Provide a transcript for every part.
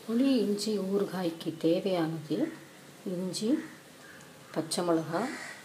புளி இஞ்சி ஊறுகாய்க்கு தேவையானது இஞ்சி பச்சை மிளகா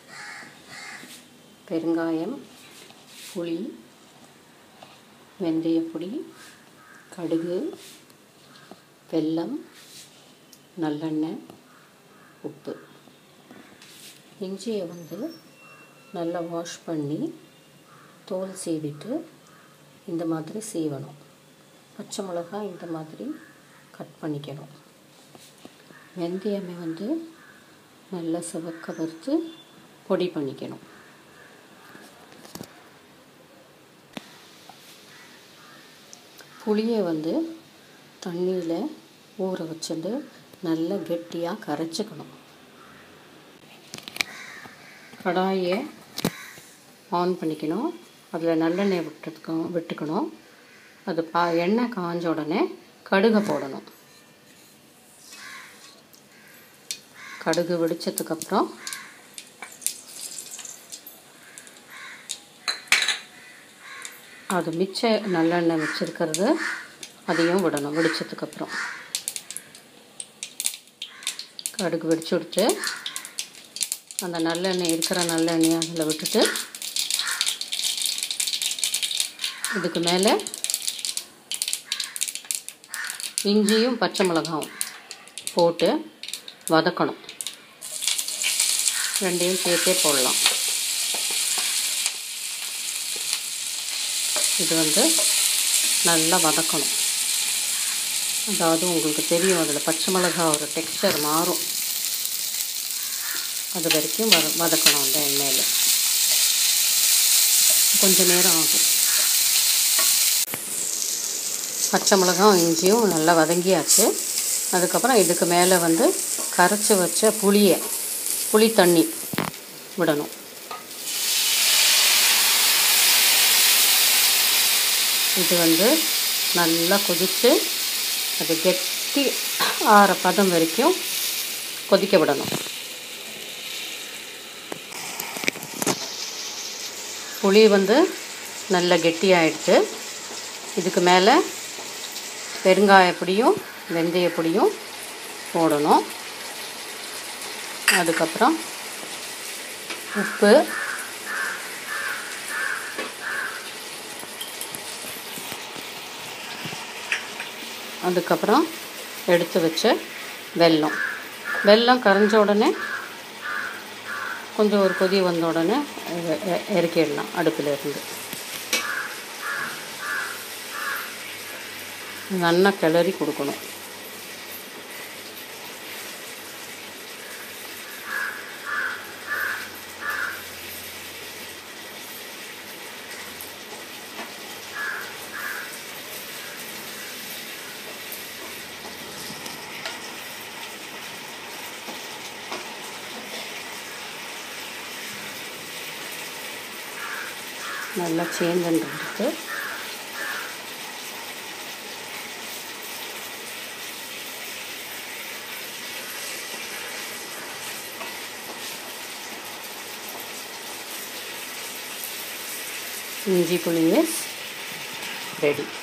பெருங்காயம் புளி வெந்தயப்பொடி கடுகு வெல்லம் நல்லெண்ணெய் உப்பு இஞ்சியை வந்து நல்லா வாஷ் பண்ணி தோல் சீவிட்டு இந்த மாதிரி சீவணும் பச்சை மிளகாய் இந்த மாதிரி கட் பண்ணிக்கணும் வெந்தயமே வந்து நல்லா சிவக்க வறுத்து பொடி பண்ணிக்கணும் புளியை வந்து தண்ணியில் ஊற வச்சுட்டு நல்லா கெட்டியாக கரைச்சிக்கணும் கடாயை ஆன் பண்ணிக்கணும் அதில் நல்லெண்ணெய் விட்டுக்க விட்டுக்கணும் அது பா எண்ணெய் காஞ்ச உடனே கடுகை போடணும் கடுகு வெடிச்சதுக்கப்புறம் அது மிச்ச நல்லெண்ணெய் வச்சுருக்கிறது அதையும் விடணும் வெடிச்சதுக்கப்புறம் கடுகு வெடிச்சு விட்டு அந்த நல்லெண்ணெய் இருக்கிற நல்லெண்ணெய் அதில் விட்டுட்டு இதுக்கு மேலே இஞ்சியும் பச்சை மிளகாவும் போட்டு வதக்கணும் ரெண்டையும் சேர்த்தே போடலாம் இது வந்து நல்லா வதக்கணும் அதாவது உங்களுக்கு தெரியும் அதில் பச்சை மிளகா ஒரு டெக்ஸ்டர் மாறும் அது வரைக்கும் வத வதக்கணும் அந்த எண்ணெயில் கொஞ்சம் நேரம் ஆகும் பச்சை மிளகாவும் இஞ்சியும் நல்லா வதங்கியாச்சு அதுக்கப்புறம் இதுக்கு மேலே வந்து கரைச்சி வச்ச புளியை புளி தண்ணி விடணும் இது வந்து நல்லா கொதித்து அது கெட்டி ஆற பதம் வரைக்கும் கொதிக்க விடணும் புளி வந்து நல்லா கெட்டியாயிடுச்சு இதுக்கு மேலே பெருங்காயப்பொடியும் வெந்தயப்பொடியும் போடணும் அதுக்கப்புறம் உப்பு அதுக்கப்புறம் எடுத்து வச்ச வெல்லம் வெல்லம் கரைஞ்ச உடனே கொஞ்சம் ஒரு கொதி வந்த உடனே இறக்கிடலாம் அடுப்பில் இருந்து நல்லா கிளறி கொடுக்கணும் நல்லா சேர்ந்துருக்கு இஞ்சி புளி இஸ் ரெடி